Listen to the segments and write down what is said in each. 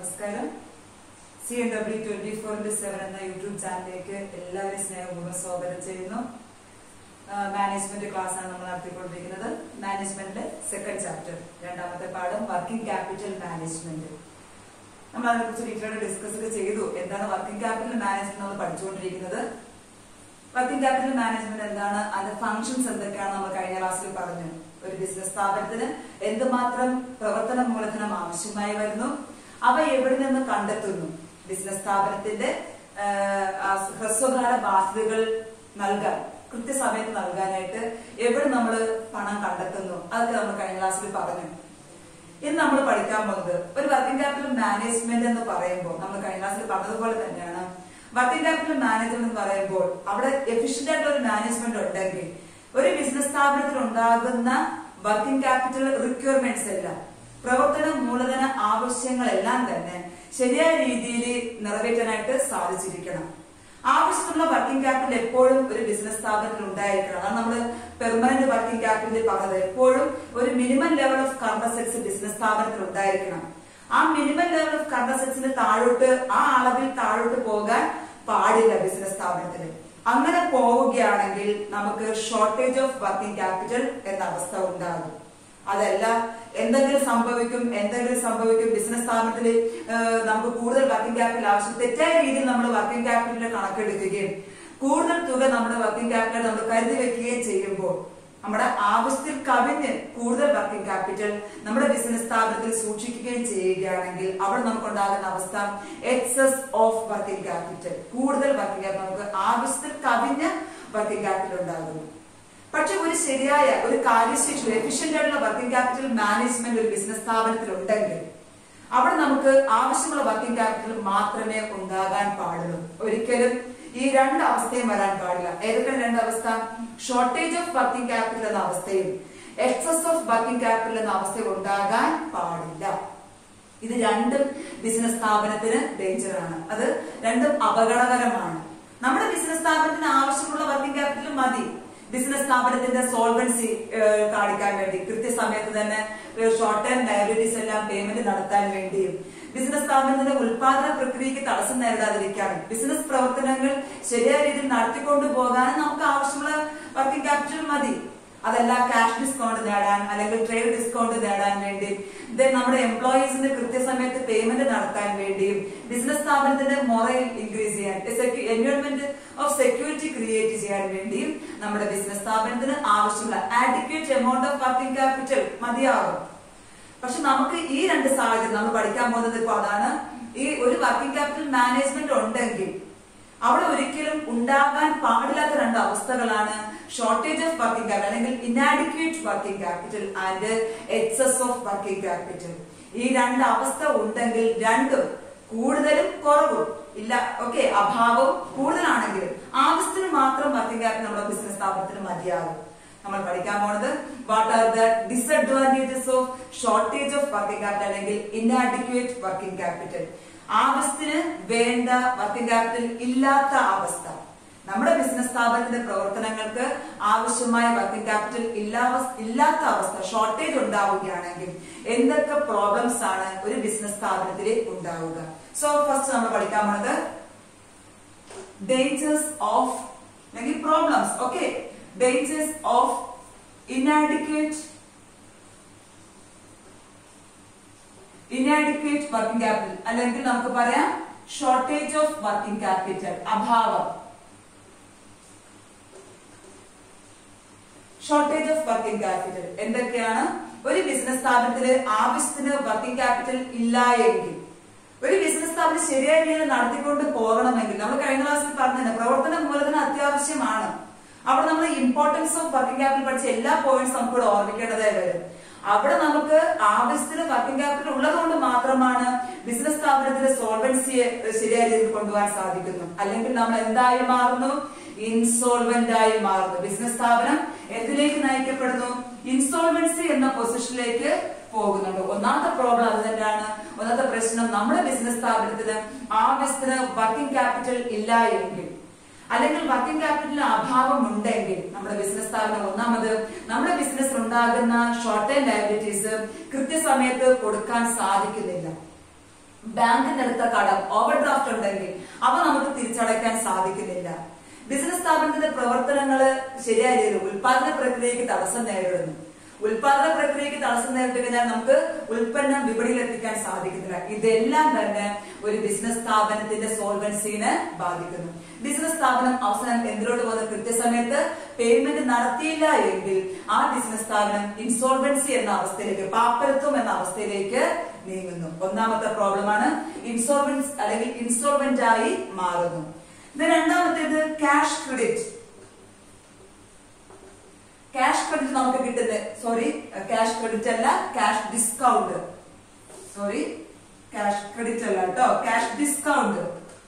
നമസ്കാരം C N W twenty four into seven എന്ന യൂട്യൂബ് ചാനലിലേക്ക് എല്ലാവരും സ്നേഹപൂർവ്വം സ്വാഗതം ചെയ്യുന്നു മാനേജ്മെന്റ് ക്ലാസ് ആണ് നമ്മൾ നടത്തിക്കൊണ്ടിരിക്കുന്നത് മാനേജ്മെന്റിലെ സെക്കൻഡ് ചാപ്റ്റർ രണ്ടാമത്തെ പാഠം വർക്കിംഗ് ക്യാപിറ്റൽ മാനേജ്മെന്റ് നമ്മൾ അതിനെക്കുറിച്ച് ഡീറ്റെയിൽ ഡിസ്കസ് ഒക്കെ ചെയ്തു എന്താണ് വർക്കിംഗ് ക്യാപിറ്റൽ മാനേജ്മെന്റ് നമ്മൾ പഠിച്ചുകൊണ്ടിരിക്കുന്നത് വർക്കിംഗ് ക്യാപിറ്റൽ മാനേജ്മെന്റ് എന്താണ് അതിന്റെ ഫങ്ഷൻസ് എന്തൊക്കെയാണ് നമ്മൾ കഴിഞ്ഞ ക്ലാസ്സിൽ പറഞ്ഞു ഒരു ബിസിനസ് സ്ഥാപനത്തിന് എന്തുമാത്രം പ്രവർത്തന മൂലധനം ആവശ്യമായി വരുന്നു അവ എവിടെ നിന്ന് കണ്ടെത്തുന്നു ബിസിനസ് സ്ഥാപനത്തിന്റെ ആ, ഹ്രസ്വകാല ബാധ്യതകൾ നൽകാൻ കൃത്യസമയത്ത് നൽകാനായിട്ട് എവിടെ നമ്മൾ പണം കണ്ടെത്തുന്നു അതൊക്കെ നമ്മൾ കഴിഞ്ഞ ക്ലാസ്സിൽ പറഞ്ഞു ഇന്ന് നമ്മൾ പഠിക്കാൻ പോകുന്നത് ഒരു വർക്കിംഗ് ക്യാപിറ്റൽ മാനേജ്മെന്റ് എന്ന് പറയുമ്പോൾ നമ്മൾ കഴിഞ്ഞ ക്ലാസ്സിൽ പറഞ്ഞതുപോലെ തന്നെയാണ് വർക്കിംഗ് ക്യാപിറ്റൽ മാനേജ്മെന്റ് എന്ന് പറയുമ്പോൾ അവിടെ എഫിഷ്യന്റ് ആയിട്ടുള്ള ഒരു മാനേജ്മെന്റ് ഉണ്ടെങ്കിൽ ഒരു ബിസിനസ് സ്ഥാപനത്തിൽ ഉണ്ടാകുന്ന വർക്കിംഗ് ക്യാപിറ്റൽ റിക്വയർമെന്റ്സ് എല്ലാം പ്രവർത്തന മൂലധന ആവശ്യങ്ങളെല്ലാം തന്നെ ശരിയായ രീതിയിൽ നിറവേറ്റാനായിട്ട് സാധിച്ചിരിക്കണം ആവശ്യമുള്ള വർക്കിംഗ് ക്യാപിറ്റൽ എപ്പോഴും ഒരു ബിസിനസ് സ്ഥാപനത്തിൽ ഉണ്ടായിരിക്കണം അതാണ് നമ്മൾ പെർമനന്റ് വർക്കിംഗ് ക്യാപിറ്റൽ പറഞ്ഞത് എപ്പോഴും ഒരു minimum level of current assets business സ്ഥാപനത്തിൽ ഉണ്ടായിരിക്കണം ആ മിനിമം ലെവൽ ഓഫ് കറണ്ട് അസറ്റ്സിന് താഴോട്ട് ആ അളവിൽ താഴോട്ട് പോകാൻ പാടില്ല ബിസിനസ് സ്ഥാപനത്തിന് അങ്ങനെ പോവുകയാണെങ്കിൽ നമുക്ക് ഷോർട്ടേജ് ഓഫ് വർക്കിംഗ് ക്യാപിറ്റൽ എന്ന അവസ്ഥ ഉണ്ടാകും അതല്ല എന്തെങ്കിലും സംഭവിക്കും എന്തെങ്കിലും സംഭവിക്കും ബിസിനസ് സ്ഥാപനത്തിൽ നമുക്ക് കൂടുതൽ വർക്കിംഗ് ക്യാപിറ്റൽ ആവശ്യം തെറ്റായ രീതിയിൽ നമ്മൾ വർക്കിംഗ് ക്യാപിറ്റലിന്റെ കണക്കെടുക്കുകയും കൂടുതൽ തുക നമ്മുടെ വർക്കിംഗ് ക്യാപിറ്റൽ നമ്മൾ കരുതി വെക്കുകയും ചെയ്യുമ്പോൾ നമ്മുടെ ആവശ്യത്തിൽ കവിഞ്ഞ് കൂടുതൽ വർക്കിംഗ് ക്യാപിറ്റൽ നമ്മുടെ ബിസിനസ് സ്ഥാപനത്തിൽ സൂക്ഷിക്കുകയും ചെയ്യുകയാണെങ്കിൽ അവിടെ നമുക്കുണ്ടാകുന്ന അവസ്ഥ എക്സസ് ഓഫ് വർക്കിംഗ് ക്യാപിറ്റൽ കൂടുതൽ വർക്കിംഗ് ക്യാപിറ്റൽ നമുക്ക് ആവശ്യത്തിൽ കവിഞ്ഞ വർക്കിംഗ് ക്യാപിറ്റൽ ഉണ്ടാകുന്നു പക്ഷെ ഒരു ശരിയായ ഒരു കാര്യശേഷി എഫിഷ്യന്റ് ആയിട്ടുള്ള വർക്കിംഗ് ക്യാപിറ്റൽ മാനേജ്മെന്റ് ഒരു ബിസിനസ് സ്ഥാപനത്തിൽ ഉണ്ടെങ്കിൽ അവിടെ നമുക്ക് ആവശ്യമുള്ള വർക്കിംഗ് ക്യാപിറ്റൽ മാത്രമേ ഉണ്ടാകാൻ പാടുള്ളൂ ഒരിക്കലും ഈ രണ്ട് അവസ്ഥയും വരാൻ പാടില്ല ഏതൊക്കെയാണ് രണ്ട് അവസ്ഥ ഷോർട്ടേജ് ഓഫ് വർക്കിംഗ് ക്യാപിറ്റൽ എന്ന അവസ്ഥയും എക്സസ് ഓഫ് വർക്കിംഗ് ക്യാപിറ്റൽ എന്ന അവസ്ഥയും ഉണ്ടാകാൻ പാടില്ല ഇത് രണ്ടും ബിസിനസ് സ്ഥാപനത്തിന് ഡേഞ്ചർ ആണ് അത് രണ്ടും അപകടകരമാണ് നമ്മുടെ ബിസിനസ് സ്ഥാപനത്തിന് ആവശ്യമുള്ള വർക്കിംഗ് ക്യാപിറ്റൽ മതി ബിസിനസ് സ്ഥാപനത്തിന്റെ സോൾവൻസി കാണിക്കാൻ വേണ്ടി കൃത്യസമയത്ത് തന്നെ ഷോർട്ട് ടൈം ലയബിലിറ്റീസ് എല്ലാം പേയ്മെന്റ് നടത്താൻ വേണ്ടിയും ബിസിനസ് സ്ഥാപനത്തിന്റെ ഉൽപാദന പ്രക്രിയക്ക് തടസ്സം നേരിടാതിരിക്കാനും ബിസിനസ് പ്രവർത്തനങ്ങൾ ശരിയായ രീതിയിൽ നടത്തിക്കൊണ്ടു പോകാനും നമുക്ക് ആവശ്യമുള്ള വർക്കിംഗ് ക്യാപിറ്റൽ മതി അതല്ല ക്യാഷ് ഡിസ്കൗണ്ട് നേടാൻ അല്ലെങ്കിൽ ട്രേഡ് ഡിസ്കൗണ്ട് നേടാൻ വേണ്ടി ദെൻ നമ്മുടെ എംപ്ലോയീസിന് കൃത്യസമയത്ത് പേയ്മെന്റ് നടത്താൻ വേണ്ടിയും ബിസിനസ് സ്ഥാപനത്തിന്റെ മൊറൽ ഇൻക്രീസ് ചെയ്യാൻ എൻവയോൺമെന്റ് ഓഫ് സെക്യൂരിറ്റി ക്രിയേറ്റ് ചെയ്യാൻ വേണ്ടിയും നമ്മുടെ ബിസിനസ് സ്ഥാപനത്തിന് ആവശ്യമുള്ള adequate amount of working capital മതിയാകും പക്ഷെ നമുക്ക് ഈ രണ്ട് സാഹചര്യം നമ്മൾ പഠിക്കാൻ പോകുന്നത് ഇപ്പൊ അതാണ് ഈ ഒരു വർക്കിംഗ് ക്യാപിറ്റൽ മാനേജ്മെന്റ് ഉണ്ടെങ്കിൽ അവിടെ ഒരിക്കലും ഉണ്ടാകാൻ പാടില്ലാത്ത രണ്ട് അവസ്ഥകളാണ് ഷോർട്ടേജ് ഓഫ് വർക്കിംഗ് ക്യാപിറ്റൽ അല്ലെങ്കിൽ inadequate working capital and excess of working capital ഈ രണ്ട് അവസ്ഥ ഉണ്ടെങ്കിൽ രണ്ടും കൂടുതലും കുറവും ഇല്ല ഓക്കെ അഭാവവും കൂടുതലാണെങ്കിലും ആവശ്യത്തിന് മാത്രം വർക്കിംഗ് ക്യാപിറ്റൽ നമ്മുടെ ബിസിനസ് സ്ഥാപനത്തിന് മതിയാകും നമ്മൾ പഠിക്കാൻ പോണത് what are the disadvantages of shortage of working capital അല്ലെങ്കിൽ ഇനാഡിക്വേറ്റ് വർക്കിംഗ് ക്യാപിറ്റൽ ആവശ്യത്തിന് വേണ്ട വർക്കിംഗ് ക്യാപിറ്റൽ ഇല്ലാത്ത അവസ്ഥ നമ്മുടെ ബിസിനസ് സ്ഥാപനത്തിന്റെ പ്രവർത്തനങ്ങൾക്ക് ആവശ്യമായ വർക്കിംഗ് ക്യാപിറ്റൽ ഇല്ലാത്ത അവസ്ഥ ഷോർട്ടേജ് ഉണ്ടാവുകയാണെങ്കിൽ എന്തൊക്കെ പ്രോബ്ലംസ് ആണ് ഒരു ബിസിനസ് സ്ഥാപനത്തിൽ ഉണ്ടാവുക സോ ഫസ്റ്റ് നമ്മൾ പഠിക്കാൻ പോണത് ഡേഞ്ചേഴ്സ് ഓഫ് അല്ലെങ്കിൽ problems okay dangers of inadequate inadequate working capital അല്ലെങ്കിൽ നമുക്ക് പറയാം ഷോർട്ടേജ് ഓഫ് വർക്കിംഗ് ക്യാപിറ്റൽ അഭാവം ഷോർട്ടേജ് ഓഫ് വർക്കിംഗ് ക്യാപിറ്റൽ എന്തൊക്കെയാണ് ഒരു ബിസിനസ് സ്ഥാപനത്തിന് ആവശ്യത്തിന് വർക്കിംഗ് ക്യാപിറ്റൽ ഇല്ല എങ്കിൽ ഒരു ബിസിനസ് സ്ഥാപനം ശരിയായ രീതിയിൽ നടത്തിക്കൊണ്ട് പോകണമെങ്കിൽ നമ്മൾ കഴിഞ്ഞ ക്ലാസ്സിൽ പറഞ്ഞത് പ്രവർത്തന മൂലധനം അത്യാവശ്യമാണ് അവിടെ നമ്മൾ ഇമ്പോർട്ടൻസ് ഓഫ് വർക്കിംഗ് ക്യാപിറ്റൽ പഠിച്ച എല്ലാ പോയിന്റ്സ് നമുക്ക് ഇവിടെ ഓർമ്മിക്കേണ്ടതായി വരും അവിടെ നമുക്ക് ആവശ്യത്തിന് വർക്കിംഗ് ക്യാപിറ്റൽ ഉള്ളതുകൊണ്ട് മാത്രമാണ് ബിസിനസ് സ്ഥാപനത്തിന്റെ സോൾവൻസിയെ ശരിയായ രീതിയിൽ കൊണ്ടുപോകാൻ സാധിക്കുന്നു അല്ലെങ്കിൽ നമ്മൾ എന്തായി മാറുന്നു ഇൻസോൾവെന്റ് ആയി മാറുന്നു ബിസിനസ് സ്ഥാപനം എന്തിലേക്ക് നയിക്കപ്പെടുന്നു ഇൻസോൾവൻസി എന്ന പൊസിഷനിലേക്ക് പോകുന്നുണ്ട് ഒന്നാമത്തെ പ്രോബ്ലം അത് തന്നെയാണ് ഒന്നാമത്തെ പ്രശ്നം നമ്മുടെ ബിസിനസ് സ്ഥാപനത്തിന് ആവശ്യത്തിന് വർക്കിംഗ് ക്യാപിറ്റൽ ഇല്ല എങ്കിൽ അല്ലെങ്കിൽ വർക്കിംഗ് ക്യാപിറ്റലിന് അഭാവം ഉണ്ടെങ്കിൽ നമ്മുടെ ബിസിനസ് സ്ഥാപനം ഒന്നാമത് നമ്മുടെ ബിസിനസ്സിൽ ഉണ്ടാകുന്ന ഷോർട്ട് ടൈം ലയബിലിറ്റീസ് കൃത്യസമയത്ത് കൊടുക്കാൻ സാധിക്കുന്നില്ല ബാങ്കിനെടുത്ത കടം ഓവർ ഡ്രാഫ്റ്റ് ഉണ്ടെങ്കിൽ അവ നമുക്ക് തിരിച്ചടയ്ക്കാൻ സാധിക്കുന്നില്ല ബിസിനസ് സ്ഥാപനത്തിന്റെ പ്രവർത്തനങ്ങൾ ശരിയായ രീതിയിൽ ഉൽപാദന പ്രക്രിയക്ക് തടസ്സം നേരിടുന്നു ഉൽപാദന പ്രക്രിയക്ക് തടസ്സം നേരിട്ട് കഴിഞ്ഞാൽ നമുക്ക് ഉൽപ്പന്നം വിപണിയിൽ എത്തിക്കാൻ സാധിക്കുന്നില്ല ഇതെല്ലാം തന്നെ ഒരു ബിസിനസ് സ്ഥാപനത്തിന്റെ സോൾവൻസിനെ ബാധിക്കുന്നു ബിസിനസ് സ്ഥാപനം അവസാനം എന്തിലോട്ട് പോകുന്ന കൃത്യസമയത്ത് പേയ്മെന്റ് നടത്തിയില്ല എങ്കിൽ ആ ബിസിനസ് സ്ഥാപനം ഇൻസോൾവൻസി എന്ന അവസ്ഥയിലേക്ക് പാപ്പരത്വം എന്ന അവസ്ഥയിലേക്ക് നീങ്ങുന്നു ഒന്നാമത്തെ പ്രോബ്ലമാണ് ഇൻസോൾവൻസ് അല്ലെങ്കിൽ ഇൻസോൾവെന്റ് ആയി മാറുന്നു ഇത് രണ്ടാമത്തേത് ക്യാഷ് ക്രെഡിറ്റ് ക്യാഷ് ക്രെഡിറ്റ് നമുക്ക് കിട്ടുന്നത് സോറി ക്യാഷ് ക്രെഡിറ്റ് അല്ല cash discount sorry cash credit അല്ല കേട്ടോ ക്യാഷ് ഡിസ്കൗണ്ട്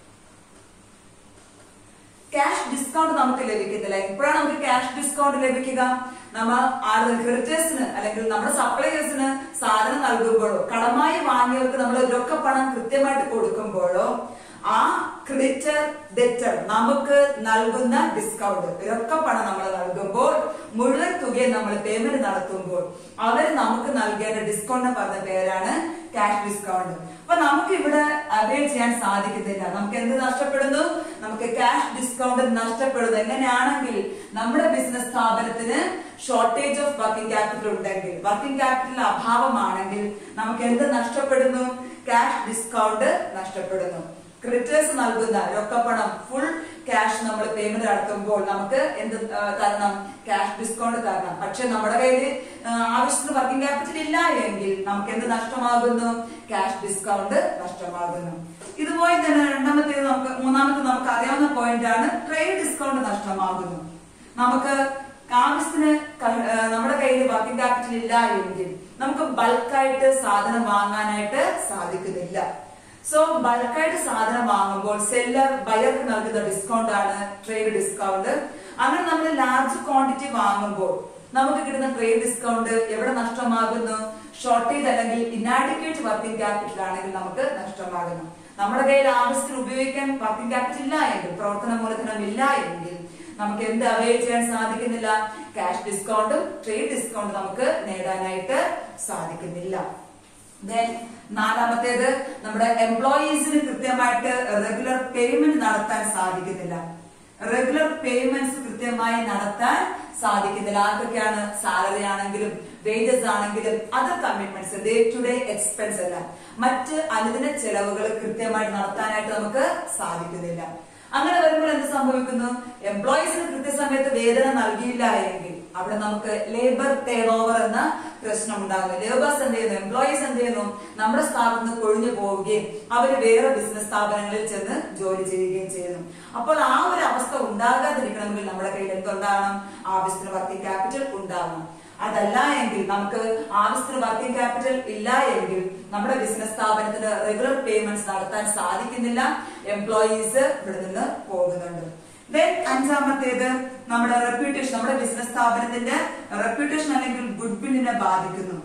ക്യാഷ് ഡിസ്കൗണ്ട് നമുക്ക് ലഭിക്കുന്നില്ല ഇപ്പോഴാണ് നമുക്ക് ക്യാഷ് ഡിസ്കൗണ്ട് ലഭിക്കുക നമ്മൾ ക്രെഡിറ്റേഴ്സിന് അല്ലെങ്കിൽ നമ്മുടെ സപ്ലൈയേഴ്സിന് സാധനം നൽകുമ്പോഴോ കടമായി വാങ്ങിയവർക്ക് നമ്മൾ രൊക്കപ്പണം കൃത്യമായിട്ട് കൊടുക്കുമ്പോഴോ ആ ക്രെഡിറ്റർ ഡെറ്റർ നമുക്ക് നൽകുന്ന ഡിസ്കൗണ്ട് രൊക്കപ്പണം നമ്മൾ നൽകുമ്പോൾ മുഴുവൻ തുകയും നമ്മൾ പേയ്മെന്റ് നടത്തുമ്പോൾ അവർ നമുക്ക് നൽകേണ്ട ഡിസ്കൗണ്ട് പറഞ്ഞ പേരാണ് ക്യാഷ് ഡിസ്കൗണ്ട് അപ്പൊ നമുക്ക് ഇവിടെ അവൈൽ ചെയ്യാൻ സാധിക്കുന്നില്ല നമുക്ക് എന്ത് നഷ്ടപ്പെടുന്നു നമുക്ക് ക്യാഷ് ഡിസ്കൗണ്ട് നഷ്ടപ്പെടുന്നു എങ്ങനെയാണെങ്കിൽ നമ്മുടെ ബിസിനസ് സ്ഥാപനത്തിന് ഷോർട്ടേജ് ഓഫ് വർക്കിംഗ് ക്യാപിറ്റൽ ഉണ്ടെങ്കിൽ വർക്കിംഗ് ക്യാപിറ്റൽ അഭാവമാണെങ്കിൽ നമുക്ക് എന്ത് നഷ്ടപ്പെടുന്നു ക്യാഷ് ഡിസ്കൗണ്ട് നഷ്ടപ്പെടുന്നു ക്രെഡിറ്റേഴ്സ് നൽകുന്ന രൊക്കപ്പണം ഫുൾ ക്യാഷ് നമ്മൾ പേയ്മെന്റ് നടത്തുമ്പോൾ നമുക്ക് എന്ത് ആ, തരണം ക്യാഷ് ഡിസ്കൗണ്ട് തരണം പക്ഷെ നമ്മുടെ കയ്യിൽ ആവശ്യത്തിന് വർക്കിംഗ് ക്യാപിറ്റൽ ഇല്ല എങ്കിൽ നമുക്ക് എന്ത് നഷ്ടമാകുന്നു ക്യാഷ് ഡിസ്കൗണ്ട് നഷ്ടമാകുന്നു ഇതുപോലെ തന്നെ രണ്ടാമത്തേത് നമുക്ക് മൂന്നാമത്തെ നമുക്ക് അറിയാവുന്ന പോയിന്റ് ആണ് ട്രേഡ് ഡിസ്കൗണ്ട് നഷ്ടമാകുന്നു നമുക്ക് ആവശ്യത്തിന് ക- ആ, നമ്മുടെ കയ്യിൽ വർക്കിംഗ് ക്യാപിറ്റൽ ഇല്ല എങ്കിൽ നമുക്ക് ബൾക്കായിട്ട് സാധനം വാങ്ങാനായിട്ട് സാധിക്കുന്നില്ല സോ ബൾക്കായിട്ട് സാധനം വാങ്ങുമ്പോൾ സെല്ലർ ബയർക്ക് നൽകുന്ന ഡിസ്കൗണ്ട് ആണ് ട്രേഡ് ഡിസ്കൗണ്ട് അങ്ങനെ നമ്മൾ ലാർജ് ക്വാണ്ടിറ്റി വാങ്ങുമ്പോൾ നമുക്ക് കിട്ടുന്ന ട്രേഡ് ഡിസ്കൗണ്ട് എവിടെ നഷ്ടമാകുന്നു ഷോർട്ടേജ് അല്ലെങ്കിൽ ഇനാഡിക്വേറ്റ് വർക്കിംഗ് ക്യാപിറ്റൽ ആണെങ്കിൽ നമുക്ക് നഷ്ടമാകുന്നു നമ്മുടെ കയ്യിൽ ആവശ്യത്തിന് ഉപയോഗിക്കാൻ വർക്കിംഗ് ക്യാപിറ്റൽ ഇല്ല എങ്കിൽ പ്രവർത്തന മൂലധനം ഇല്ല എങ്കിൽ നമുക്ക് എന്ത് അവൈൽ ചെയ്യാൻ സാധിക്കുന്നില്ല ക്യാഷ് ഡിസ്കൗണ്ടും ട്രേഡ് ഡിസ്കൗണ്ടും നമുക്ക് നേടാനായിട്ട് സാധിക്കുന്നില്ല Then നാലാമത്തേത് നമ്മുടെ എംപ്ലോയീസിന് കൃത്യമായിട്ട് റെഗുലർ പേയ്മെന്റ് നടത്താൻ സാധിക്കുന്നില്ല റെഗുലർ പേയ്മെന്റ്സ് കൃത്യമായി നടത്താൻ സാധിക്കുന്നില്ല ആർക്കൊക്കെയാണ് സാലറി ആണെങ്കിലും വേജസ് ആണെങ്കിലും other commitments day to day expense അല്ല മറ്റ് അനുദിന ചെലവുകൾ കൃത്യമായിട്ട് നടത്താനായിട്ട് നമുക്ക് സാധിക്കുന്നില്ല അങ്ങനെ വരുമ്പോൾ എന്ത് സംഭവിക്കുന്നു എംപ്ലോയീസിന് കൃത്യസമയത്ത് വേതനം നൽകിയില്ല എങ്കിൽ അവിടെ നമുക്ക് ലേബർ ടേൺ ഓവർ എന്ന പ്രശ്നം ഉണ്ടാകുന്നു ലേബേഴ്സ് എന്ത് ചെയ്യുന്നു എംപ്ലോയീസ് എന്ത് ചെയ്യുന്നു നമ്മുടെ സ്ഥാപനത്തിൽ നിന്ന് കൊഴിഞ്ഞു പോവുകയും അവർ വേറെ ബിസിനസ് സ്ഥാപനങ്ങളിൽ ചെന്ന് ജോലി ചെയ്യുകയും ചെയ്യുന്നു അപ്പോൾ ആ ഒരു അവസ്ഥ ഉണ്ടാകാതിരിക്കണമെങ്കിൽ നമ്മുടെ കയ്യിൽ എന്തുണ്ടാകണം ആവശ്യത്തിന് വർക്കിംഗ് ക്യാപിറ്റൽ ഉണ്ടാകണം അതല്ല എങ്കിൽ നമുക്ക് ആവശ്യത്തിന് വർക്കിംഗ് ക്യാപിറ്റൽ ഇല്ല എങ്കിൽ നമ്മുടെ ബിസിനസ് സ്ഥാപനത്തിന് റെഗുലർ പേയ്മെന്റ്സ് നടത്താൻ സാധിക്കുന്നില്ല എംപ്ലോയീസ് ഇവിടെ നിന്ന് പോകുന്നുണ്ട് ദെൻ അഞ്ചാമത്തേത് നമ്മുടെ റെപ്യൂട്ടേഷൻ നമ്മുടെ ബിസിനസ് സ്ഥാപനത്തിന്റെ റെപ്യൂട്ടേഷൻ അല്ലെങ്കിൽ ഗുഡ് വില്ലിനെ ബാധിക്കുന്നു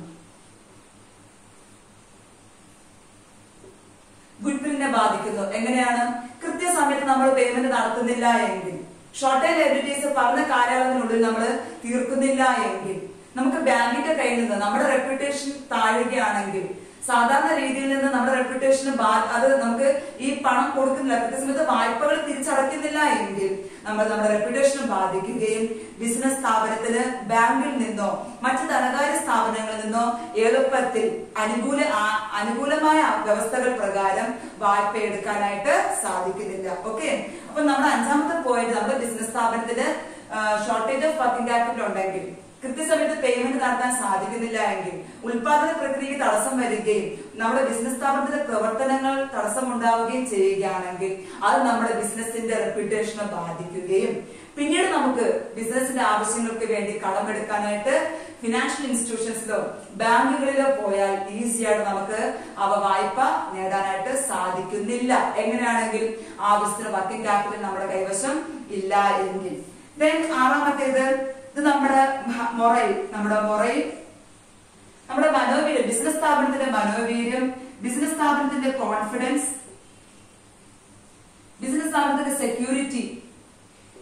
ഗുഡ് വില്ലിനെ ബാധിക്കുന്നു എങ്ങനെയാണ് കൃത്യസമയത്ത് നമ്മൾ പേയ്മെന്റ് നടത്തുന്നില്ല എങ്കിൽ ഷോർട്ടേജ് ലൈബിലിറ്റീസ് പറഞ്ഞ കാലയളവിനുള്ളിൽ നമ്മൾ തീർക്കുന്നില്ല എങ്കിൽ നമുക്ക് ബാങ്കിന്റെ കയ്യിൽ നിന്ന് നമ്മുടെ റെപ്യൂട്ടേഷൻ താഴുകയാണെങ്കിൽ സാധാരണ രീതിയിൽ നിന്ന് നമ്മുടെ റെപ്യൂട്ടേഷന് അത് നമുക്ക് ഈ പണം കൊടുക്കുന്നില്ല കൃത്യസമയത്ത് വായ്പകൾ തിരിച്ചടയ്ക്കുന്നില്ല എങ്കിൽ നമ്മൾ നമ്മുടെ റെപ്യൂട്ടേഷനെ ബാധിക്കുകയും ബിസിനസ് സ്ഥാപനത്തിന് ബാങ്കിൽ നിന്നോ മറ്റ് ധനകാര്യ സ്ഥാപനങ്ങളിൽ നിന്നോ എളുപ്പത്തിൽ അനുകൂല ആ- അനുകൂലമായ വ്യവസ്ഥകൾ പ്രകാരം വായ്പ എടുക്കാനായിട്ട് സാധിക്കുന്നില്ല ഓക്കെ അപ്പൊ നമ്മുടെ അഞ്ചാമത്തെ പോയിന്റ് നമ്മുടെ ബിസിനസ് സ്ഥാപനത്തിന് ഷോർട്ടേജ് ഓഫ് വർക്കിംഗ് ക്യാപിറ്റൽ ഉണ്ടെങ്കിൽ കൃത്യസമയത്ത് പേയ്മെന്റ് നടത്താൻ സാധിക്കുന്നില്ല എങ്കിൽ ഉൽപാദന പ്രക്രിയക്ക് തടസ്സം വരികയും നമ്മുടെ ബിസിനസ് സ്ഥാപനത്തിന്റെ പ്രവർത്തനങ്ങൾ തടസ്സമുണ്ടാവുകയും ചെയ്യുകയാണെങ്കിൽ അത് നമ്മുടെ ബിസിനസിന്റെ റെപ്യൂട്ടേഷനെ ബാധിക്കുകയും പിന്നീട് നമുക്ക് ബിസിനസിന്റെ ആവശ്യങ്ങൾക്ക് വേണ്ടി കടമെടുക്കാനായിട്ട് ഫിനാൻഷ്യൽ ഇൻസ്റ്റിറ്റ്യൂഷൻസിലോ ബാങ്കുകളിലോ പോയാൽ ഈസിയായിട്ട് നമുക്ക് അവ വായ്പ നേടാനായിട്ട് സാധിക്കുന്നില്ല എങ്ങനെയാണെങ്കിൽ ആവശ്യത്തിന് വർക്കിംഗ് ക്യാപിറ്റൽ നമ്മുടെ കൈവശം ഇല്ല എങ്കിൽ ദെൻ ആറാമത്തേത് ഇത് നമ്മുടെ മ- മൊറൈൽ നമ്മുടെ മൊറൈൽ നമ്മുടെ മനോവീര്യം ബിസിനസ് സ്ഥാപനത്തിന്റെ മനോവീര്യം ബിസിനസ് സ്ഥാപനത്തിന്റെ കോൺഫിഡൻസ് ബിസിനസ് സ്ഥാപനത്തിന്റെ സെക്യൂരിറ്റി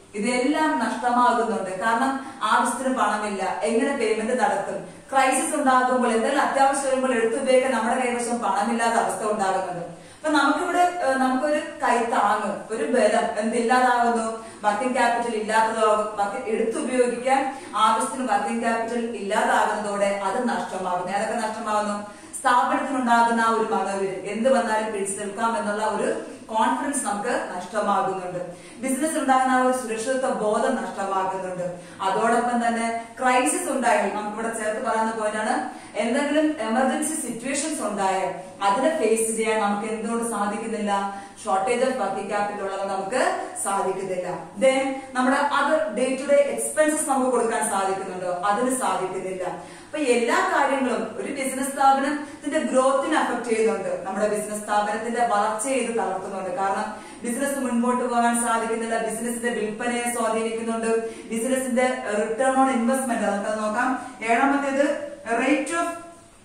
ഇതെല്ലാം നഷ്ടമാകുന്നുണ്ട് കാരണം ആവശ്യത്തിന് പണമില്ല എങ്ങനെ പേയ്മെന്റ് നടത്തും ക്രൈസിസ് ഉണ്ടാകുമ്പോൾ എന്തെങ്കിലും അത്യാവശ്യം വരുമ്പോൾ എടുത്തുപയോഗിക്കാൻ നമ്മുടെ കൈവശം പണമില്ലാത്ത അവസ്ഥ ഉണ്ടാകുന്നുണ്ട് അപ്പൊ നമുക്കിവിടെ ഏഹ്, നമുക്കൊരു കൈത്താങ്ങ് ഒരു ബലം എന്തില്ലാതാകുന്നു വർക്കിംഗ് ക്യാപിറ്റൽ ഇല്ലാത്തതാകും വർക്കിംഗ് എടുത്തുപയോഗിക്കാൻ ആവശ്യത്തിന് വർക്കിംഗ് ക്യാപിറ്റൽ ഇല്ലാതാകുന്നതോടെ അത് നഷ്ടമാകുന്നു ഏതൊക്കെ നഷ്ടമാകുന്നു സ്ഥാപനത്തിനുണ്ടാകുന്ന ആ ഒരു മനോവീര്യം എന്ത് വന്നാലും പിടിച്ചു നിൽക്കാം എന്നുള്ള ഒരു കോൺഫിഡൻസ് നമുക്ക് നഷ്ടമാകുന്നുണ്ട് ബിസിനസ് ഉണ്ടാകുന്ന ആ ഒരു സുരക്ഷിതത്വ ബോധം നഷ്ടമാകുന്നുണ്ട് അതോടൊപ്പം തന്നെ ക്രൈസിസ് ഉണ്ടായാൽ നമുക്ക് ഇവിടെ ചേർത്ത് പറയുന്ന പോയിന്റാണ് എന്തെങ്കിലും എമർജൻസി സിറ്റുവേഷൻസ് ഉണ്ടായാൽ അതിനെ ഫേസ് ചെയ്യാൻ നമുക്ക് എന്തുകൊണ്ട് സാധിക്കുന്നില്ല ഷോർട്ടേജ് ഓഫ് വർക്കിംഗ് ക്യാപിറ്റൽ ഉള്ളത് നമുക്ക് സാധിക്കുന്നില്ല ദെൻ നമ്മുടെ അത് ഡേ ടു ഡേ എക്സ്പെൻസസ് നമുക്ക് കൊടുക്കാൻ സാധിക്കുന്നുണ്ടോ അതിന് സാധിക്കുന്നില്ല അപ്പൊ എല്ലാ കാര്യങ്ങളും ഒരു ബിസിനസ് സ്ഥാപനത്തിന്റെ ഗ്രോത്തിനെ അഫക്ട് ചെയ്യുന്നുണ്ട് നമ്മുടെ ബിസിനസ് സ്ഥാപനത്തിന്റെ വളർച്ചയെ ഇത് തളർത്തുന്നുണ്ട് കാരണം ബിസിനസ് മുൻപോട്ട് പോകാൻ സാധിക്കുന്നില്ല ബിസിനസിന്റെ വിൽപ്പനയെ സ്വാധീനിക്കുന്നുണ്ട് ബിസിനസിന്റെ റിട്ടേൺ ഓൺ ഇൻവെസ്റ്റ്മെന്റ് നമുക്കത് നോക്കാം ഏഴാമത്തേത് rate of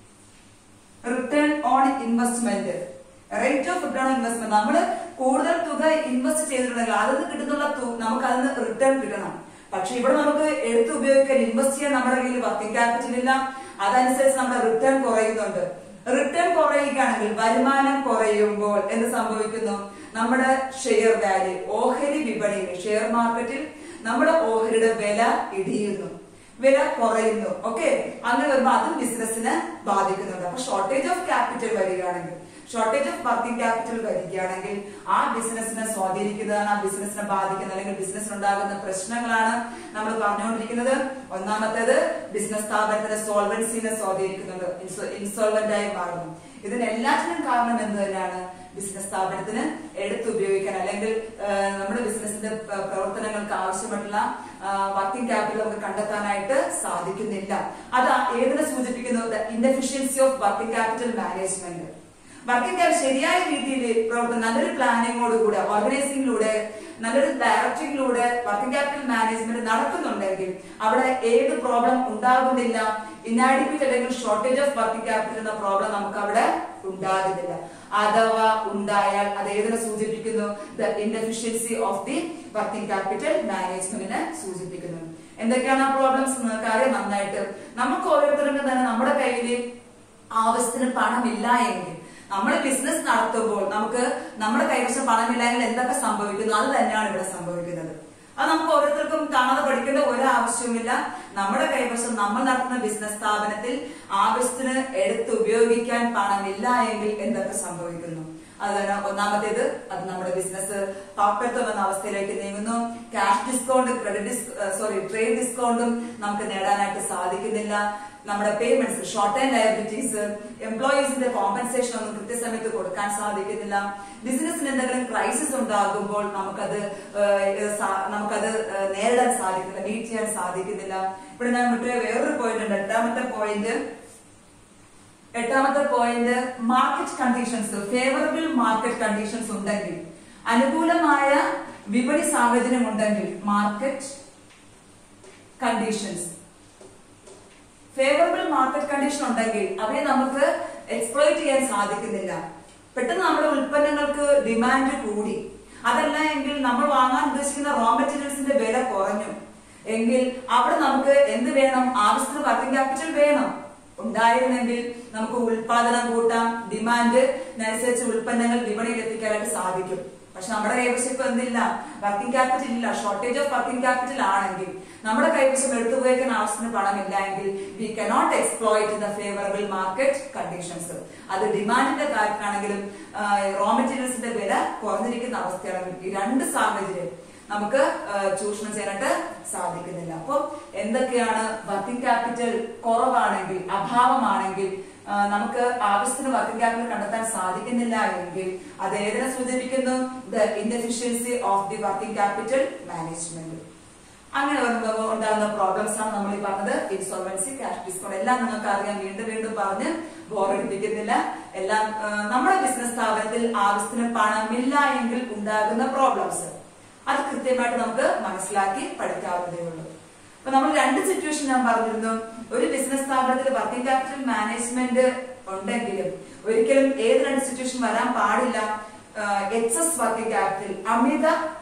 return on investment rate of return on investment നമ്മൾ കൂടുതൽ തുക ഇൻവെസ്റ്റ് ചെയ്തിട്ടുണ്ടെങ്കിൽ അതിൽ നിന്ന് കിട്ടുന്നുള്ള തു- നമുക്ക് അതിന് റിട്ടേൺ കിട്ടണം പക്ഷെ ഇവിടെ നമുക്ക് എടുത്ത് ഉപയോഗിക്കാൻ ഇൻവെസ്റ്റ് ചെയ്യാൻ നമ്മുടെ കയ്യിൽ വർക്കിംഗ് ക്യാപിറ്റൽ ഇല്ല അതനുസരിച്ച് നമ്മുടെ റിട്ടേൺ കുറയുന്നുണ്ട് റിട്ടേൺ കുറയുകയാണെങ്കിൽ വരുമാനം കുറയുമ്പോൾ എന്ത് സംഭവിക്കുന്നു നമ്മുടെ ഷെയർ വാല്യൂ ഓഹരി വിപണിയിൽ ഷെയർ മാർക്കറ്റിൽ നമ്മുടെ ഓഹരിയുടെ വില ഇടിയുന്നു വില കുറയുന്നു ഓക്കെ അങ്ങനെ വരുമ്പോൾ അതും ബിസിനസിനെ ബാധിക്കുന്നുണ്ട് അപ്പൊ ഷോർട്ടേജ് ഓഫ് ക്യാപിറ്റൽ വരികയാണെങ്കിൽ ഷോർട്ടേജ് ഓഫ് വർക്കിംഗ് ക്യാപിറ്റൽ വരികയാണെങ്കിൽ ആ ബിസിനസിനെ സ്വാധീനിക്കുന്നതാണ് ആ ബിസിനസിനെ ബാധിക്കുന്നത് അല്ലെങ്കിൽ ബിസിനസ്സിന് ഉണ്ടാകുന്ന പ്രശ്നങ്ങളാണ് നമ്മൾ പറഞ്ഞുകൊണ്ടിരിക്കുന്നത് ഒന്നാമത്തേത് ബിസിനസ് സ്ഥാപനത്തിന്റെ സോൾവൻസിനെ സ്വാധീനിക്കുന്നുണ്ട് ഇൻസോൾവന്റ് ആയി മാറുന്നു ഇതിനെല്ലാത്തിനും കാരണം എന്ത് തന്നെയാണ് ബിസിനസ് സ്ഥാപനത്തിന് എടുത്തുപയോഗിക്കാൻ അല്ലെങ്കിൽ ആ, നമ്മുടെ ബിസിനസിന്റെ പ- പ്രവർത്തനങ്ങൾക്ക് ആവശ്യമായിട്ടുള്ള വർക്കിംഗ് ക്യാപിറ്റൽ നമുക്ക് കണ്ടെത്താനായിട്ട് സാധിക്കുന്നില്ല അത് ഏതിനെ സൂചിപ്പിക്കുന്നു inefficiency of working capital management working capital ശരിയായ രീതിയിൽ പ്രവർത്തനം നല്ലൊരു പ്ലാനിങ്ങോടുകൂടെ ഓർഗനൈസിംഗിലൂടെ നല്ലൊരു ഡയറക്റ്റിംഗിലൂടെ വർക്കിംഗ് ക്യാപിറ്റൽ മാനേജ്മെന്റ് നടക്കുന്നുണ്ടെങ്കിൽ അവിടെ ഏത് പ്രോബ്ലം ഉണ്ടാകുന്നില്ല ഇനാഡിക്വിറ്റ് അല്ലെങ്കിൽ ഷോർട്ടേജ് ഓഫ് വർക്കിംഗ് ക്യാപിറ്റൽ എന്ന പ്രോബ്ലം നമുക്ക് അവിടെ ഉണ്ടാകുന്നില്ല അഥവാ ഉണ്ടായാൽ അത് ഏതിനെ സൂചിപ്പിക്കുന്നു the inefficiency of the working capital മാനേജ്മെന്റിനെ സൂചിപ്പിക്കുന്നു എന്തൊക്കെയാണ് ആ പ്രോബ്ലംസ് നിങ്ങൾക്ക് അറിയാം നന്നായിട്ട് നമുക്ക് ഓരോരുത്തർക്കും തന്നെ നമ്മുടെ കയ്യിൽ ആവശ്യത്തിന് പണമില്ല എങ്കിൽ നമ്മൾ ബിസിനസ് നടത്തുമ്പോൾ നമുക്ക് നമ്മുടെ കൈവശം പണമില്ലെങ്കിൽ എന്തൊക്കെ സംഭവിക്കുന്നു അത് തന്നെയാണ് ഇവിടെ സംഭവിക്കുന്നത് അത് നമുക്ക് ഓരോരുത്തർക്കും കാണാതെ പഠിക്കേണ്ട ഒരു ആവശ്യവുമില്ല നമ്മുടെ കൈവശം നമ്മൾ നടത്തുന്ന ബിസിനസ് സ്ഥാപനത്തിൽ ആവശ്യത്തിന് എടുത്ത് ഉപയോഗിക്കാൻ പണമില്ല എങ്കിൽ എന്തൊക്കെ സംഭവിക്കുന്നു അതാണ് ഒന്നാമത്തേത് അത് നമ്മുടെ ബിസിനസ് പാപ്പത്വം എന്ന അവസ്ഥയിലേക്ക് നീങ്ങുന്നു cash discount credit sorry trade ഡിസ്കൗണ്ടും നമുക്ക് നേടാനായിട്ട് സാധിക്കുന്നില്ല നമ്മുടെ പേയ്മെന്റ്സ് ഷോർട്ട് ടൈം ലയബിലിറ്റീസ് എംപ്ലോയീസിന്റെ കോമ്പൻസേഷൻ ഒന്നും കൃത്യസമയത്ത് കൊടുക്കാൻ സാധിക്കുന്നില്ല ബിസിനസ്സിന് എന്തെങ്കിലും ക്രൈസിസ് ഉണ്ടാകുമ്പോൾ നമുക്കത് ഏഹ്, സാ- നമുക്കത് ഏഹ്, നേരിടാൻ സാധിക്കുന്നില്ല മീറ്റ് ചെയ്യാൻ സാധിക്കുന്നില്ല ഇവിടെ ഞാൻ വിട്ടുപോയ വേറൊരു പോയിന്റ് ഉണ്ട് എട്ടാമത്തെ പോയിന്റ് എട്ടാമത്തെ point market conditions favourable market conditions ഉണ്ടെങ്കിൽ അനുകൂലമായ വിപണി സാഹചര്യം ഉണ്ടെങ്കിൽ market conditions favourable market condition ഉണ്ടെങ്കിൽ അവയെ നമുക്ക് എക്സ്പ്ലോയിറ്റ് ചെയ്യാൻ സാധിക്കുന്നില്ല പെട്ടെന്ന് നമ്മുടെ ഉൽപ്പന്നങ്ങൾക്ക് ഡിമാൻഡ് കൂടി അതല്ല എങ്കിൽ നമ്മൾ വാങ്ങാൻ ഉദ്ദേശിക്കുന്ന റോ മെറ്റീരിയൽസിന്റെ വില കുറഞ്ഞു എങ്കിൽ അവിടെ നമുക്ക് എന്ത് വേണം ആവശ്യത്തിന് വർക്കിംഗ് ക്യാപിറ്റൽ വേണം ഉണ്ടായിരുന്നെങ്കിൽ നമുക്ക് ഉൽപാദനം കൂട്ടാം ഡിമാൻഡ് അനുസരിച്ച് ഉൽപ്പന്നങ്ങൾ വിപണിയിൽ എത്തിക്കാനായിട്ട് സാധിക്കും പക്ഷെ നമ്മുടെ കൈവശം ഇപ്പൊ എന്തില്ല വർക്കിംഗ് ക്യാപിറ്റൽ ഇല്ല ഷോർട്ടേജ് ഓഫ് വർക്കിംഗ് ക്യാപിറ്റൽ ആണെങ്കിൽ നമ്മുടെ കൈവശം എടുത്തുപോയിക്കാൻ ആവശ്യത്തിന് പണമില്ല എങ്കിൽ we cannot exploit the favourable market conditions അത് ഡിമാൻഡിന്റെ കാര്യത്തിലാണെങ്കിലും റോ മെറ്റീരിയൽസിന്റെ വില കുറഞ്ഞിരിക്കുന്ന അവസ്ഥയാണെങ്കിലും ഈ രണ്ട് സാഹചര്യം നമുക്ക് ആ, ചൂഷണം ചെയ്യാനായിട്ട് സാധിക്കുന്നില്ല അപ്പോൾ എന്തൊക്കെയാണ് വർക്കിംഗ് ക്യാപിറ്റൽ കുറവാണെങ്കിൽ അഭാവമാണെങ്കിൽ ആ, നമുക്ക് ആവശ്യത്തിന് വർക്കിംഗ് ക്യാപിറ്റൽ കണ്ടെത്താൻ സാധിക്കുന്നില്ല എങ്കിൽ അത് ഏതിനെ സൂചിപ്പിക്കുന്നു the inefficiency of the working capital management അങ്ങനെ വരുമ്പോൾ ഉണ്ടാകുന്ന പ്രോബ്ലംസ് ആണ് നമ്മൾ ഈ പറഞ്ഞത് ഇൻസോൾവൻസി ക്യാഷ് ഡിസ്കൗണ്ട് എല്ലാം നിങ്ങൾക്ക് അറിയാം വീണ്ടും വീണ്ടും പറഞ്ഞ് ബോറടിപ്പിക്കുന്നില്ല എല്ലാം ആ, നമ്മുടെ ബിസിനസ് സ്ഥാപനത്തിൽ ആവശ്യത്തിന് പണമില്ല എങ്കിൽ ഉണ്ടാകുന്ന പ്രോബ്ലംസ് അത് കൃത്യമായിട്ട് നമുക്ക് മനസ്സിലാക്കി പഠിക്കാവുന്നതേ ഉള്ളൂ അപ്പൊ നമ്മൾ രണ്ട് സിറ്റുവേഷൻ ഞാൻ പറഞ്ഞിരുന്നു ഒരു ബിസിനസ് സ്ഥാപനത്തിൽ വർക്കിംഗ് ക്യാപിറ്റൽ മാനേജ്മെന്റ് ഉണ്ടെങ്കിലും ഒരിക്കലും ഏത് രണ്ട് സിറ്റുവേഷൻ വരാൻ പാടില്ല എക്സസ് വർക്കിംഗ് ക്യാപിറ്റൽ അമിത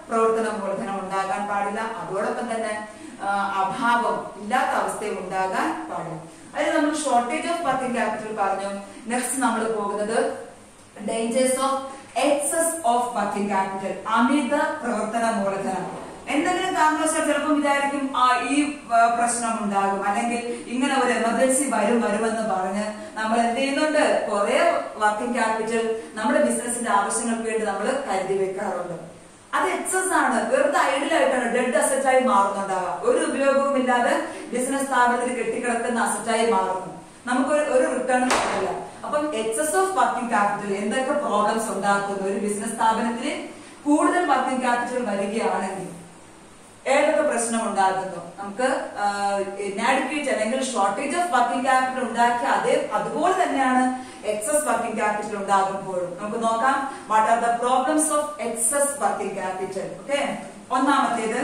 പ്രവർത്തന മൂലധനം ഉണ്ടാകാൻ പാടില്ല അതോടൊപ്പം തന്നെ ആ, അഭാവം ഇല്ലാത്ത അവസ്ഥയും ഉണ്ടാകാൻ പാടില്ല അതിൽ നമ്മൾ ഷോർട്ടേജ് ഓഫ് വർക്കിംഗ് ക്യാപിറ്റൽ പറഞ്ഞു നെക്സ്റ്റ് നമ്മൾ പോകുന്നത് dangers of excess of working capital അമിത പ്രവർത്തന മൂലധനം എന്തെങ്കിലും കാരണവശാൽ ചിലപ്പോൾ വിചാരിക്കും ആ ഈ ആ, പ്രശ്നം ഉണ്ടാകും അല്ലെങ്കിൽ ഇങ്ങനെ ഒരു എമർജൻസി വരും വരുമെന്ന് പറഞ്ഞ് നമ്മൾ എന്ത് ചെയ്യുന്നുണ്ട് കുറെ വർക്കിംഗ് ക്യാപിറ്റൽ നമ്മുടെ ബിസിനസിന്റെ ആവശ്യങ്ങൾക്ക് വേണ്ടി നമ്മൾ കരുതി വെക്കാറുണ്ട് അത് എക്സസ് ആണ് വെറുതെ ഐഡിയൽ ആയിട്ടാണ് ഡെഡ് അസറ്റായി മാറുന്നുണ്ടാവുക ഒരു ഉപയോഗവും ഇല്ലാതെ ബിസിനസ് സ്ഥാപനത്തിൽ കെട്ടിക്കിടക്കുന്ന അസറ്റായി മാറുന്നു നമുക്ക് ഒരു- ഒരു റിട്ടേൺ കിട്ടില്ല അപ്പം എക്സസ് ഓഫ് വർക്കിംഗ് ക്യാപിറ്റൽ എന്തൊക്കെ പ്രോബ്ലംസ് ഉണ്ടാക്കുന്നു ഒരു ബിസിനസ് സ്ഥാപനത്തിൽ കൂടുതൽ വർക്കിംഗ് ക്യാപിറ്റൽ വരികയാണെങ്കിൽ ഏതൊക്കെ പ്രശ്നം ഉണ്ടാകുന്നു നമുക്ക് ഇനാഡിക്വേറ്റ് അല്ലെങ്കിൽ ഷോർട്ടേജ് ഓഫ് വർക്കിംഗ് ക്യാപിറ്റൽ ഉണ്ടാക്കിയ അതേ അതുപോലെ തന്നെയാണ് എക്സസ് വർക്കിംഗ് ക്യാപിറ്റൽ ഉണ്ടാകുമ്പോഴും നമുക്ക് നോക്കാം what are the problems of excess working capital okay ഒന്നാമത്തേത്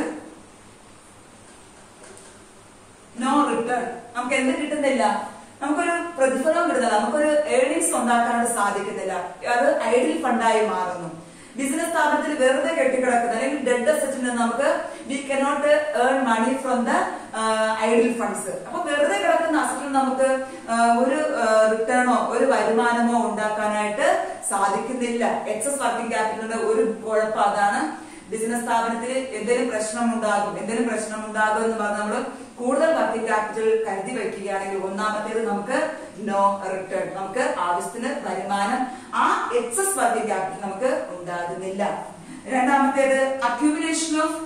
നോ റിട്ടേൺ നമുക്ക് എന്ത് കിട്ടുന്നില്ല നമുക്കൊരു പ്രതിഫലം കിട്ടുന്നില്ല നമുക്കൊരു ഏർണിങ്സ് ഉണ്ടാക്കാനായിട്ട് സാധിക്കുന്നില്ല അത് ഐഡിൽ ഫണ്ടായി മാറുന്നു ബിസിനസ് സ്ഥാപനത്തിൽ വെറുതെ കെട്ടിക്കിടക്കുന്ന അല്ലെങ്കിൽ ഡെഡ് അസറ്റിൽ നിന്ന് നമുക്ക് we cannot earn money from the idle funds അപ്പൊ വെറുതെ കിടക്കുന്ന അസറ്റിൽ നമുക്ക് ആ, ഒരു റിട്ടേണോ ഒരു വരുമാനമോ ഉണ്ടാക്കാനായിട്ട് സാധിക്കുന്നില്ല എക്സസ് വർക്കിംഗ് ക്യാപിറ്റലിന്റെ ഒരു കുഴപ്പം അതാണ് ബിസിനസ് സ്ഥാപനത്തിൽ എന്തെങ്കിലും പ്രശ്നം ഉണ്ടാകും എന്തെങ്കിലും പ്രശ്നം ഉണ്ടാകും എന്ന് പറഞ്ഞ് നമ്മൾ കൂടുതൽ വർക്കിംഗ് ക്യാപിറ്റൽ കരുതി വെക്കുകയാണെങ്കിൽ ഒന്നാമത്തേത് നമുക്ക് നോ റിട്ടേൺ നമുക്ക് ആവശ്യത്തിന് വരുമാനം ആ എക്സസ് വർക്കിംഗ് ക്യാപിറ്റൽ നമുക്ക് ഉണ്ടാകുന്നില്ല രണ്ടാമത്തേത് accumulation of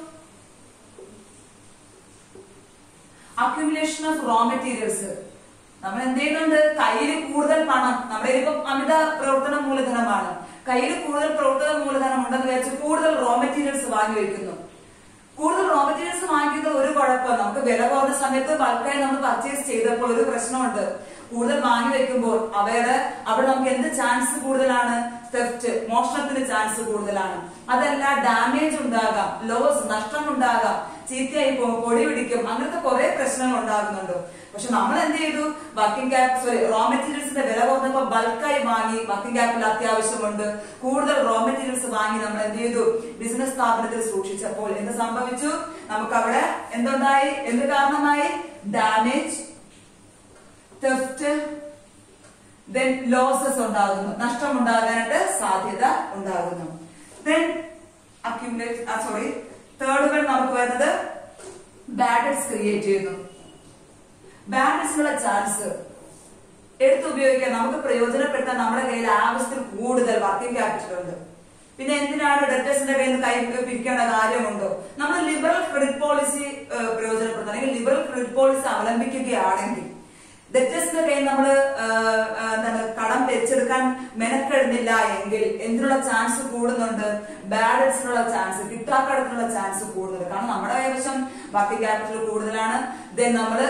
accumulation of raw materials നമ്മൾ എന്ത് ചെയ്യുന്നുണ്ട് കയ്യിൽ കൂടുതൽ പണം നമ്മുടെ ഇപ്പം അമിത പ്രവർത്തന മൂലധനമാണ് കയ്യിൽ കൂടുതൽ പ്രവർത്തന മൂലധനം ഉണ്ടെന്ന് വിചാരിച്ച് കൂടുതൽ റോ മെറ്റീരിയൽസ് വാങ്ങി വെക്കുന്നു കൂടുതൽ റോ മെറ്റീരിയൽസ് വാങ്ങിയത് ഒരു കുഴപ്പം നമുക്ക് വില കുറഞ്ഞ സമയത്ത് ബൾക്കായി നമ്മൾ പർച്ചേസ് ചെയ്തപ്പോൾ ഒരു പ്രശ്നമുണ്ട് കൂടുതൽ വാങ്ങി വെക്കുമ്പോൾ അവയുടെ അവിടെ നമുക്ക് എന്ത് ചാൻസ് കൂടുതലാണ് തെഫ്റ്റ് മോഷണത്തിന് ചാൻസ് കൂടുതലാണ് അതല്ല ഡാമേജ് ഉണ്ടാകാം ലോസ് നഷ്ടം ഉണ്ടാകാം ചീത്തയായി പോകും പൊടി പിടിക്കും അങ്ങനത്തെ കുറെ പ്രശ്നങ്ങൾ ഉണ്ടാകുന്നുണ്ട് പക്ഷെ നമ്മൾ എന്ത് ചെയ്തു വർക്കിംഗ് ക്യാപ് സോറി റോ മെറ്റീരിയൽസിന്റെ വില കുറഞ്ഞപ്പോ ബൾക്കായി വാങ്ങി വർക്കിംഗ് ക്യാപിറ്റൽ അത്യാവശ്യമുണ്ട് കൂടുതൽ റോ മെറ്റീരിയൽസ് വാങ്ങി നമ്മൾ എന്ത് ചെയ്തു ബിസിനസ് സ്ഥാപനത്തിൽ സൂക്ഷിച്ചപ്പോൾ എന്ത് സംഭവിച്ചു നമുക്ക് അവിടെ എന്തുണ്ടായി എന്ത് കാരണമായി ഡാമേജ് തെഫ്റ്റ് ദെൻ ലോസസ് ഉണ്ടാകുന്നു നഷ്ടം ഉണ്ടാകാനായിട്ട് സാധ്യത ഉണ്ടാകുന്നു then accumulate sorry third one നമുക്ക് വരുന്നത് ബാഡറ്റ്സ് ക്രിയേറ്റ് ചെയ്യുന്നു ബാഡറ്റ്സിനുള്ള ചാൻസ് എടുത്ത് ഉപയോഗിക്കാൻ നമുക്ക് പ്രയോജനപ്പെടുത്താൻ നമ്മുടെ കയ്യിൽ ആവശ്യത്തിൽ കൂടുതൽ വർക്കിംഗ് ക്യാപിറ്റൽ ഉണ്ട് പിന്നെ എന്തിനാണ് ഡെറ്റേഴ്സിന്റെ കയ്യിൽ നിന്ന് കൈ പിരിക്കേണ്ട കാര്യമുണ്ടോ നമ്മൾ ലിബറൽ ക്രെഡിറ്റ് പോളിസി പ്രയോജനപ്പെടുത്തുക അല്ലെങ്കിൽ ലിബറൽ ക്രെഡിറ്റ് പോളിസി അവലംബിക്കുകയാണെങ്കിൽ ഡെറ്റേഴ്സിന്റെ കയ്യിൽ നമ്മൾ എന്താണ് കടം വെച്ചെടുക്കാൻ മെനക്കെടുന്നില്ല എങ്കിൽ എന്തിനുള്ള ചാൻസ് കൂടുന്നുണ്ട് ബാഡറ്റ്സിനുള്ള ചാൻസ് കിട്ടാക്കടത്തിനുള്ള ചാൻസ് കൂടുന്നുണ്ട് കാരണം നമ്മുടെ കൈവശം വർക്കിംഗ് ക്യാപിറ്റൽ കൂടുതലാണ് ദെൻ നമ്മൾ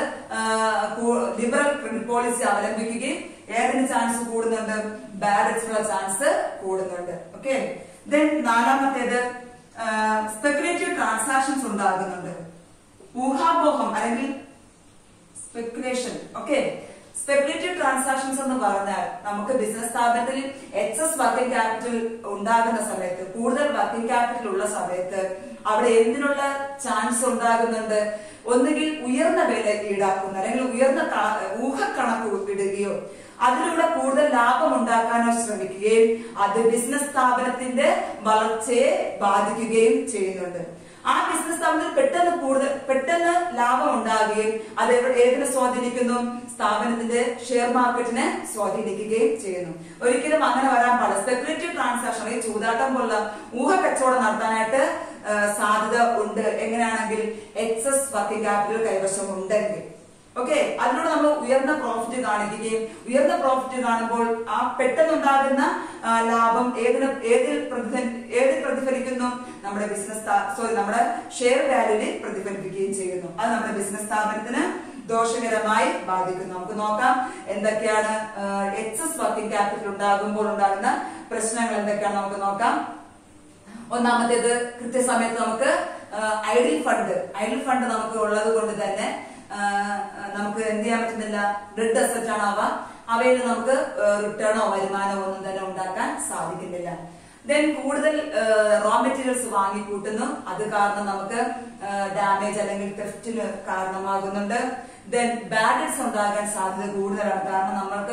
ലിബറൽ ക്രെഡിറ്റ് പോളിസി അവലംബിക്കുകയും ഏതിന് ചാൻസ് കൂടുന്നുണ്ട് ബാഡറ്റ്സിനുള്ള ചാൻസ് കൂടുന്നുണ്ട് ഓക്കെ ദെൻ നാലാമത്തേത് സ്പെക്കുലേറ്റീവ് ട്രാൻസാക്ഷൻസ് ഉണ്ടാകുന്നുണ്ട് ഊഹാപോഹം അല്ലെങ്കിൽ സ്പെക്കുലേഷൻ ഓക്കെ സ്പെക്കുലേറ്റീവ് ട്രാൻസാക്ഷൻസ് എന്ന് പറഞ്ഞാൽ നമുക്ക് ബിസിനസ് സ്ഥാപനത്തിൽ എക്സസ് വർക്കിംഗ് ക്യാപിറ്റൽ ഉണ്ടാകുന്ന സമയത്ത് കൂടുതൽ വർക്കിംഗ് ക്യാപിറ്റൽ ഉള്ള സമയത്ത് അവിടെ എന്തിനുള്ള ചാൻസ് ഉണ്ടാകുന്നുണ്ട് ഒന്നുകിൽ ഉയർന്ന വില ഈടാക്കുന്ന അല്ലെങ്കിൽ ഉയർന്ന ക- ഊഹക്കണക്ക് ഇടുകയോ അതിലൂടെ കൂടുതൽ ലാഭം ഉണ്ടാക്കാനോ ശ്രമിക്കുകയും അത് ബിസിനസ് സ്ഥാപനത്തിന്റെ വളർച്ചയെ ബാധിക്കുകയും ചെയ്യുന്നുണ്ട് ആ ബിസിനസ് സ്ഥാപനത്തിൽ പെട്ടെന്ന് കൂടുതൽ പെട്ടെന്ന് ലാഭം ഉണ്ടാകുകയും അത് എവിടെ- ഏതിനെ സ്വാധീനിക്കുന്നു സ്ഥാപനത്തിന്റെ ഷെയർ മാർക്കറ്റിനെ സ്വാധീനിക്കുകയും ചെയ്യുന്നു ഒരിക്കലും അങ്ങനെ വരാൻ പാടില്ല സ്പെക്കുലേറ്റീവ് ട്രാൻസാക്ഷൻ ഈ ചൂതാട്ടം പോലുള്ള ഊഹ കച്ചവടം നടത്താനായിട്ട് ആ, സാധ്യത ഉണ്ട് എങ്ങനെയാണെങ്കിൽ എക്സസ് വർക്കിംഗ് ക്യാപിറ്റൽ കൈവശം ഉണ്ടെങ്കിൽ ഓക്കെ അതിലൂടെ നമ്മൾ ഉയർന്ന പ്രോഫിറ്റ് കാണിക്കുകയും ഉയർന്ന പ്രോഫിറ്റ് കാണുമ്പോൾ ആ പെട്ടെന്നുണ്ടാകുന്ന ആ, ലാഭം ഏതിന് ഏതിൽ പ്രതിഫ- ഏതിൽ പ്രതിഫലിക്കുന്നു നമ്മുടെ ബിസിനസ് സോറി നമ്മുടെ ഷെയർ വാല്യൂവിൽ പ്രതിഫലിപ്പിക്കുകയും ചെയ്യുന്നു അത് നമ്മുടെ ബിസിനസ് സ്ഥാപനത്തിന് ദോഷകരമായി ബാധിക്കുന്നു നമുക്ക് നോക്കാം എന്തൊക്കെയാണ് എക്സസ് വർക്കിംഗ് ക്യാപിറ്റൽ ഉണ്ടാകുമ്പോൾ ഉണ്ടാകുന്ന പ്രശ്നങ്ങൾ എന്തൊക്കെയാണ് നമുക്ക് നോക്കാം ഒന്നാമത്തേത് കൃത്യസമയത്ത് നമുക്ക് ഐഡിൽ ഫണ്ട് ഐഡിൽ ഫണ്ട് നമുക്ക് ഉള്ളത് കൊണ്ട് തന്നെ ആ, ആ, നമുക്ക് എന്ത് ചെയ്യാൻ പറ്റുന്നില്ല ഡെഡ് അസറ്റ് ആണ് അവ അവയിൽ നമുക്ക് റിട്ടേണോ വരുമാനമോ ഒന്നും തന്നെ ഉണ്ടാക്കാൻ സാധിക്കുന്നില്ല ദെൻ കൂടുതൽ റോ മെറ്റീരിയൽസ് വാങ്ങിക്കൂട്ടുന്നു അത് കാരണം നമുക്ക് ഡാമേജ് അല്ലെങ്കിൽ തെഫ്റ്റിന് കാരണമാകുന്നുണ്ട് ദെൻ ബാഡറ്റ്സ് ഉണ്ടാകാൻ സാധ്യത കൂടുതലാണ് കാരണം നമ്മൾക്ക്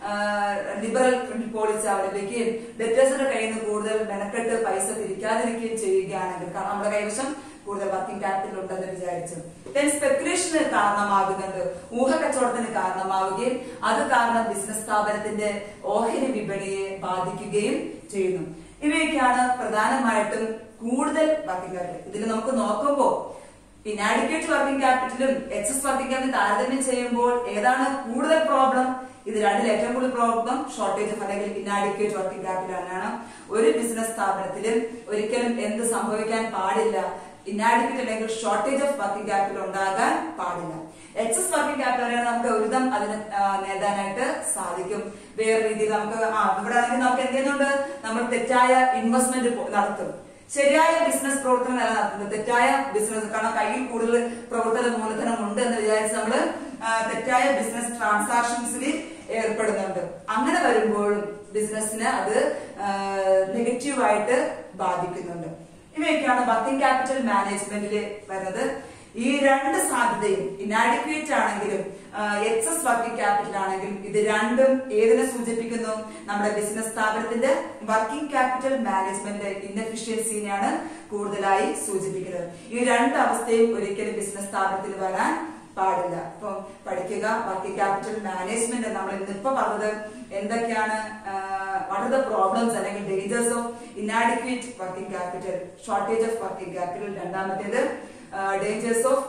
ലിബറൽ പോളിസി അവലംബിക്കുകയും ഡെറ്റേഴ്സിന്റെ കയ്യിൽ നിന്ന് കൂടുതൽ മെനക്കെട്ട് പൈസ തിരിക്കാതിരിക്കുകയും ചെയ്യുകയാണെങ്കിൽ കാരണം നമ്മുടെ കൈവശം കൂടുതൽ വർക്കിംഗ് ക്യാപിറ്റൽ ഉണ്ടെന്ന് വിചാരിച്ചു ദെൻ സ്പെക്കുലേഷന് കാരണമാകുന്നുണ്ട് ഊഹക്കച്ചവടത്തിന് കാരണമാവുകയും അത് കാരണം ബിസിനസ് സ്ഥാപനത്തിന്റെ ഓഹരി വിപണിയെ ബാധിക്കുകയും ചെയ്യുന്നു ഇവയൊക്കെയാണ് പ്രധാനമായിട്ടും കൂടുതൽ വർക്കിംഗ് ക്യാപിറ്റൽ ഇതിൽ നമുക്ക് നോക്കുമ്പോൾ ഇനാഡിക്വേറ്റ് വർക്കിംഗ് ക്യാപിറ്റലും എക്സസ് വർക്കിംഗ് ക്യാപിറ്റൽ താരതമ്യം ചെയ്യുമ്പോൾ ഏതാണ് കൂടുതൽ പ്രോബ്ലം ഇത് രണ്ടിൽ ഏറ്റവും കൂടുതൽ പ്രോബ്ലം ഷോർട്ടേജ് ഓഫ് അല്ലെങ്കിൽ ഇനാഡിക്വേറ്റ് വർക്കിംഗ് ക്യാപിറ്റൽ ആണ് ഒരു ബിസിനസ് സ്ഥാപനത്തിലും ഒരിക്കലും എന്ത് സംഭവിക്കാൻ പാടില്ല ഇനാഡിക്വേറ്റ് അല്ലെങ്കിൽ ഷോർട്ടേജ് ഓഫ് വർക്കിംഗ് ക്യാപിറ്റൽ ഉണ്ടാകാൻ പാടില്ല എക്സസ് വർക്കിംഗ് ക്യാപിറ്റൽ നമുക്ക് ഒരുവിധം അതിന് ആ, നേടാനായിട്ട് സാധിക്കും വേറെ രീതിയിൽ നമുക്ക് ആ ഇവിടെ ആണെങ്കിൽ നമുക്ക് എന്ത് ചെയ്യുന്നുണ്ട് നമ്മൾ തെറ്റായ ഇൻവെസ്റ്റ്മെന്റ് നടത്തും ശരിയായ ബിസിനസ് പ്രവർത്തനം നിലനിർത്തുന്നത് തെറ്റായ ബിസിനസ് കാരണം കയ്യിൽ കൂടുതൽ പ്രവർത്തന മൂലധനം ഉണ്ട് എന്ന് വിചാരിച്ച് നമ്മള് ആ, തെറ്റായ ബിസിനസ് ട്രാൻസാക്ഷൻസിൽ ഏർപ്പെടുന്നുണ്ട് അങ്ങനെ വരുമ്പോഴും ബിസിനസ്സിന് അത് നെഗറ്റീവായിട്ട് ബാധിക്കുന്നുണ്ട് ഇവയൊക്കെയാണ് വർക്കിംഗ് ക്യാപിറ്റൽ മാനേജ്മെന്റിൽ വരുന്നത് ഈ രണ്ട് സാധ്യതയും ഇനാഡിക്വേറ്റ് ആണെങ്കിലും എക്സസ് വർക്കിംഗ് ക്യാപിറ്റൽ ആണെങ്കിലും ഇത് രണ്ടും ഏതിനെ സൂചിപ്പിക്കുന്നു നമ്മുടെ ബിസിനസ് സ്ഥാപനത്തിന്റെ വർക്കിംഗ് ക്യാപിറ്റൽ മാനേജ്മെന്റ് ഇൻഎഫിഷ്യൻസിനെയാണ് കൂടുതലായി സൂചിപ്പിക്കുന്നത് ഈ രണ്ട് അവസ്ഥയും ഒരിക്കലും ബിസിനസ് സ്ഥാപനത്തിൽ വരാൻ പാടില്ല അപ്പം പഠിക്കുക വർക്കിംഗ് ക്യാപിറ്റൽ മാനേജ്മെന്റ് നമ്മൾ ഇന്നിപ്പോ പറഞ്ഞത് എന്തൊക്കെയാണ് വാട്ട് ആർ ദ പ്രോബ്ലംസ് അല്ലെങ്കിൽ dangers of inadequate working capital shortage of working capital രണ്ടാമത്തേത് ഡേഞ്ചേഴ്സ് ഓഫ്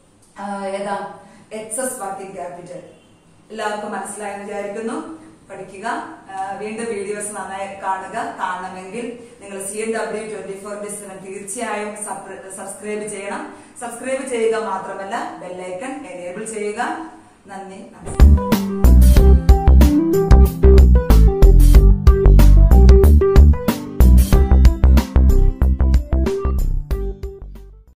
ഏതാ എക്സസ് വർക്കിംഗ് ക്യാപിറ്റൽ എല്ലാവർക്കും മനസ്സിലായെന്ന് വിചാരിക്കുന്നു പഠിക്കുക ആ, വീണ്ടും വീഡിയോസ് നന്നായി കാണുക കാണണമെങ്കിൽ നിങ്ങൾ C N W twenty four business തീർച്ചയായും സബ്സ്ക്രൈബ് ചെയ്യണം സബ്സ്ക്രൈബ് ചെയ്യുക മാത്രമല്ല ബെല്ലൈക്കൺ എനേബിൾ ചെയ്യുക നന്ദി നമസ്കാരം